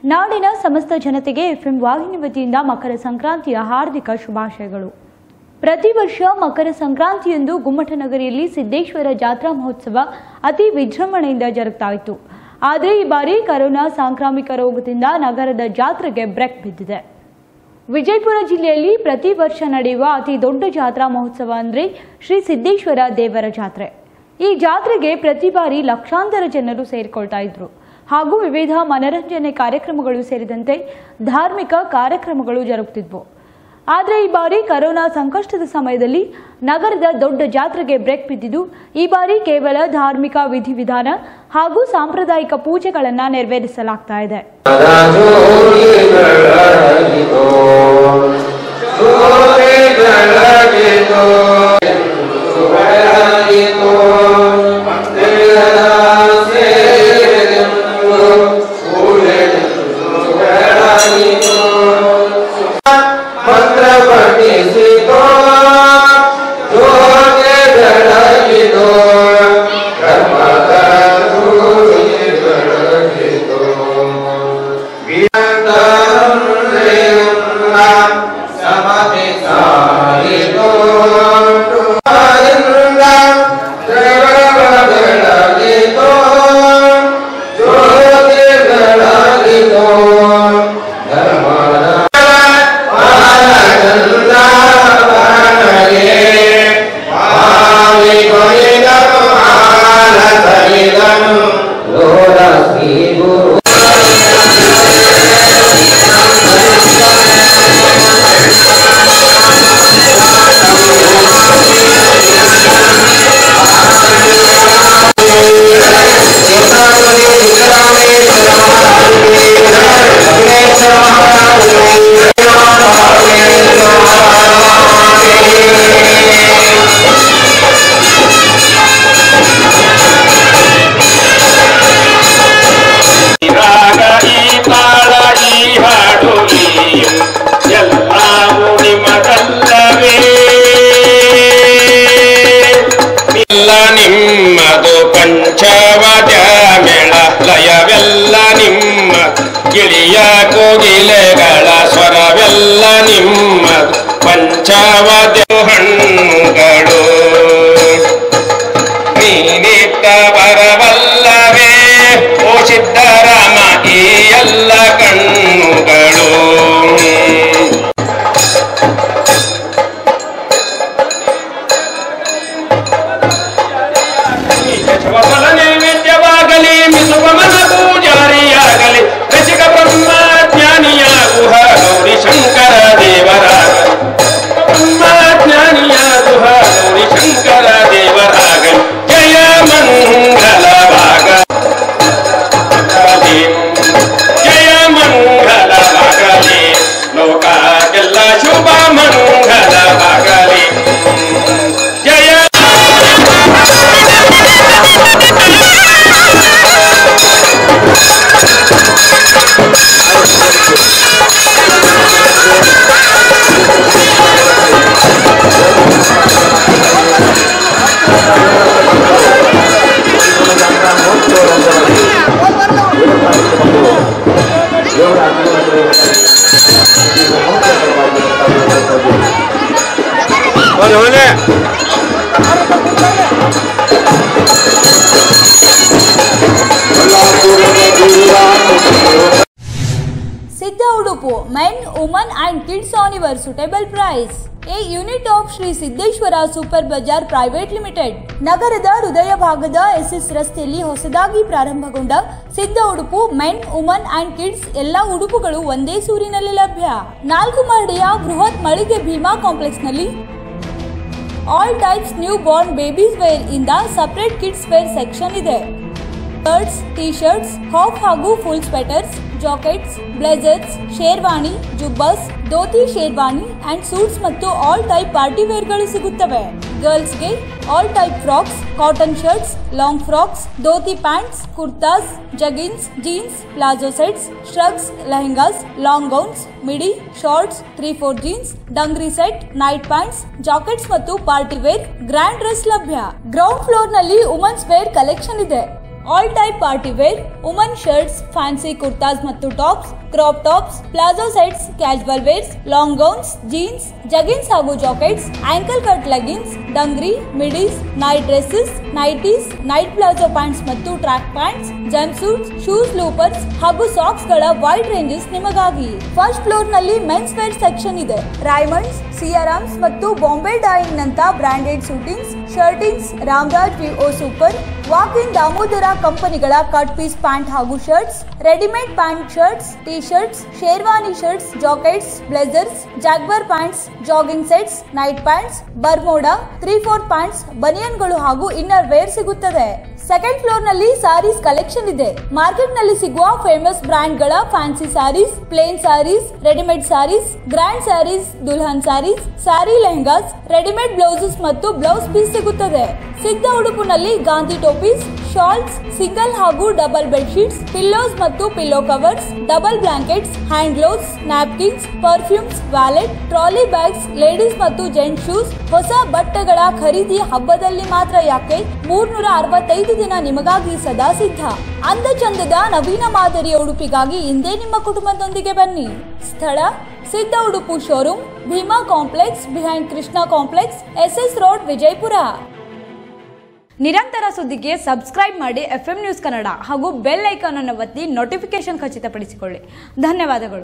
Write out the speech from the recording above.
ನಾಡಿನ ಸಮಸ್ತ ಜನತೆಗೆ ಎಫ್ಎಂ ವಾಹಿನಿ ವತಿಯಿಂದ ಮಕರ ಸಂಕ್ರಾಂತಿಯ ಹಾರ್ದಿಕ ಶುಭಾಶಯಗಳು ಪ್ರತಿ ವರ್ಷ ಮಕರ ಸಂಕ್ರಾಂತಿಯಂದು ಗುಮ್ಮಟನಗರಿಯಲ್ಲಿ ಸಿದ್ದೇಶ್ವರ ಜಾತ್ರಾ ಮಹೋತ್ಸವ ಅತಿ ವಿಜೃಂಭಣೆಯಿಂದ ಜರುಗ್ತಾ ಇತ್ತು ಆದರೆ ಈ ಬಾರಿ ಕರೋನಾ ಸಾಂಕ್ರಾಮಿಕ ರೋಗದಿಂದ ನಗರದ ಜಾತ್ರೆಗೆ ಬ್ರೇಕ್ ಬಿದ್ದಿದೆ ವಿಜಯಪುರ ಜಿಲ್ಲೆಯಲ್ಲಿ ಪ್ರತಿ ವರ್ಷ ನಡೆಯುವ ಅತಿ ದೊಡ್ಡ ಜಾತ್ರಾ ಮಹೋತ್ಸವ ಅಂದರೆ ಶ್ರೀ ಸಿದ್ದೇಶ್ವರ ದೇವರ ಜಾತ್ರೆ ಈ ಜಾತ್ರೆಗೆ ಪ್ರತಿ ಬಾರಿ ಲಕ್ಷಾಂತರ ಜನರು ಸೇರಿಕೊಳ್ತಾ ಇದ್ರು ಹಾಗೂ ವಿವಿಧ ಮನರಂಜನೆ ಕಾರ್ಯಕ್ರಮಗಳು ಸೇರಿದಂತೆ ಧಾರ್ಮಿಕ ಕಾರ್ಯಕ್ರಮಗಳು ಜರುಗುತ್ತಿದ್ವು ಆದರೆ ಈ ಬಾರಿ ಕರೋನಾ ಸಂಕಷ್ಟದ ಸಮಯದಲ್ಲಿ ನಗರದ ದೊಡ್ಡ ಜಾತ್ರೆಗೆ ಬ್ರೇಕ್ ಬಿದ್ದಿದ್ದು ಈ ಬಾರಿ ಕೇವಲ ಧಾರ್ಮಿಕ ವಿಧಿವಿಧಾನ ಹಾಗೂ ಸಾಂಪ್ರದಾಯಿಕ ಪೂಜೆಗಳನ್ನು ನೆರವೇರಿಸಲಾಗ್ತಾ ಇದೆ ಮಂತ್ರ ಪಠಿಸಿತೋ ಜೋಗೆ ಬೆಳಗಿದೋ ಕರ್ಮದ ಧೂಳಿ ಬೆಳಗಿದೋ ವೀರಂತರಂದ್ರೆಯುನ್ನ ಸಮತಿ ಸಾರಿದೋ ಆನಂದ ದ್ರವವ ಬೆಳಗಿದೋ ಜೋಗೆ ಬೆಳಗಿದೋ ಧರ್ಮದ ರಾಗ ಈ ತಾಳ ಈ ಹಾಡು ಈ ಎಲ್ಲವೂ ನಿಮಗಲ್ಲವೇ ಇಲ್ಲ ನಿಮ್ಮದು ಪಂಚವದ ಮೇಳ ಲಯವೆಲ್ಲ ನಿಮ್ಮ ಗಿಳಿಯ ಕೋಗಿಲೆಗಳ ಸ್ವರವೆಲ್ಲ ನಿಮ್ಮದು ಪಂಚವದ ಹಣ್ಣುಗಳು ನೀನಿಟ್ಟ ಬರವಲ್ಲವೇ ಓ ಸಿದ್ದರಾಮ ಈ ಎಲ್ಲ ಕಣ್ಣುಗಳು ಶವಫಲ ನೈವೇದ್ಯವಾಗಲಿ ಮಿಸುವ ಮನ ಪೂಜಾರಿಯಾಗಲಿ ರಸಿಕ ಬ್ರಹ್ಮ ಜ್ಞಾನಿಯಾಗುಹ ಗೌರಿ ಶಂಕರ ದೇವರಾಗಲಿ ಬ್ರಹ್ಮ ಜ್ಞಾನಿಯಾಗುಹ ಗೌರಿ ಶಂಕರ ದೇವರಾಗಲಿ ಜಯ ಮಂಗಲವಾಗ ಜಯ ಮಂಗಲವಾಗಲಿ ಲೋಕಕ್ಕೆಲ್ಲ ಶುಭ ಮಂಗಲವಾಗಲಿ ಜಯ Siddha Udupu Men, Women and Kids on your suitable price. A unit of Shri Siddheshwara super bazaar private limited ನಗರದ ಹೃದಯ ಭಾಗದ ಎಸ್ಎಸ್ ರಸ್ತೆಯಲ್ಲಿ ಹೊಸದಾಗಿ ಪ್ರಾರಂಭಗೊಂಡ ಸಿದ್ಧ ಉಡುಪು ಮೆನ್ ವುಮನ್ ಅಂಡ್ ಕಿಡ್ಸ್ ಎಲ್ಲಾ ಉಡುಪುಗಳು ಒಂದೇ ಸೂರಿನಲ್ಲಿ ಲಭ್ಯ ನಾಲ್ಕು ಮಹಡಿಯ ಬೃಹತ್ ಮಳಿಗೆ ಭೀಮಾ ಕಾಂಪ್ಲೆಕ್ಸ್ ನಲ್ಲಿ all types new born babies wear ಇಂದ ಸಪರೇಟ್ ಕಿಡ್ಸ್ ವೇರ್ ಸೆಕ್ಷನ್ ಇದೆ ಶರ್ಟ್ಸ್ ಟಿ ಶರ್ಟ್ಸ್ ಹಾಫ್ ಹಾಗೂ full sweaters jackets blazers sherwani jubbas dhoti sherwani and suits ಮತ್ತು ಆಲ್ ಟೈಪ್ ಪಾರ್ಟಿ ವೇರ್ಗಳು ಸಿಗುತ್ತವೆ ಗರ್ಲ್ಸ್ಗೆ all type frocks cotton shirts long frocks dhoti pants kurtas jeggings jeans palazzo sets shrugs lehengas long gowns midi shorts three four jeans dungaree set night pants jackets ಮತ್ತು party wear grand dress ಲಭ್ಯ ground floor ನಲ್ಲಿ women's wear collection ಇದೆ all type party wear women shirts fancy kurtas ಮತ್ತು tops crop tops palazzo sets casual wears long gowns jeans jeggings ಹಾಗೂ jackets ankle cut leggings dungaree midis night dresses nighties night palazzo pants ಮತ್ತು track pants jump suits shoes loafers ಹಾಗೂ socks ಗಳ wide ranges ನಿಮಗಾಗಿ first floor ನಲ್ಲಿ men's wear section ಇದೆ Raymond's Siyaram's ಮತ್ತು Bombay dying ನಂತ branded suitings shirtings Ramraj ವಿಒ super walk in Damodara ಕಂಪನಿಗಳ ಕಟ್ ಪೀಸ್ ಪ್ಯಾಂಟ್ ಹಾಗೂ shirts readymade pant shirts T shirts sherwani shirts jackets blazers jogger pants jogging sets night pants Bermuda three four pants ಬನಿಯನ್ಗಳು ಹಾಗೂ inner wear ಸಿಗುತ್ತದೆ second floor ನಲ್ಲಿ saris collection ಇದೆ market ನಲ್ಲಿ ಸಿಗುವ famous brand ಗಳ fancy saris plain saris readymade saris grand saris dulhan saris sari lehengas readymade blouses ಮತ್ತು blouse piece ಸಿಗುತ್ತದೆ ಸಿದ್ಧ ಉಡುಪುನಲ್ಲಿ ಗಾಂಧಿ ಟೋಪೀಸ್ ಶಾಲ್ಸ್ ಸಿಂಗಲ್ ಹಾಗೂ ಡಬಲ್ ಬೆಡ್ಶೀಟ್ಸ್ ಪಿಲ್ಲೋಸ್ ಮತ್ತು pillow covers double blankets hand gloves napkins perfumes wallet trolley bags ladies ಮತ್ತು ಜೆಂಟ್ ಶೂಸ್ ಹೊಸ ಬಟ್ಟೆಗಳ ಖರೀದಿ ಹಬ್ಬದಲ್ಲಿ ಮಾತ್ರ ಯಾಕೆ ಮೂರ್ನೂರ ಅರವತ್ತೈದು ದಿನ ನಿಮಗಾಗಿ ಸದಾ ಸಿದ್ಧ ಅಂದ ಚಂದದ ನವೀನ ಮಾದರಿಯ ಉಡುಪಿಗಾಗಿ ಇಂದೇ ನಿಮ್ಮ ಕುಟುಂಬದೊಂದಿಗೆ ಬನ್ನಿ ಸ್ಥಳ Siddha Udupu showroom Bhima complex behind Krishna complex S S road Vijayapura ನಿರಂತರ ಸುದ್ದಿಗೆ ಸಬ್ಸ್ಕ್ರೈಬ್ ಮಾಡಿ ಎಫ್ ನ್ಯೂಸ್ ಕನ್ನಡ ಹಾಗೂ ಬೆಲ್ ಐಕಾನ್ ಅನ್ನು ಒತ್ತಿ ನೋಟಿಫಿಕೇಶನ್ ಖಚಿತಪಡಿಸಿಕೊಳ್ಳಿ ಧನ್ಯವಾದಗಳು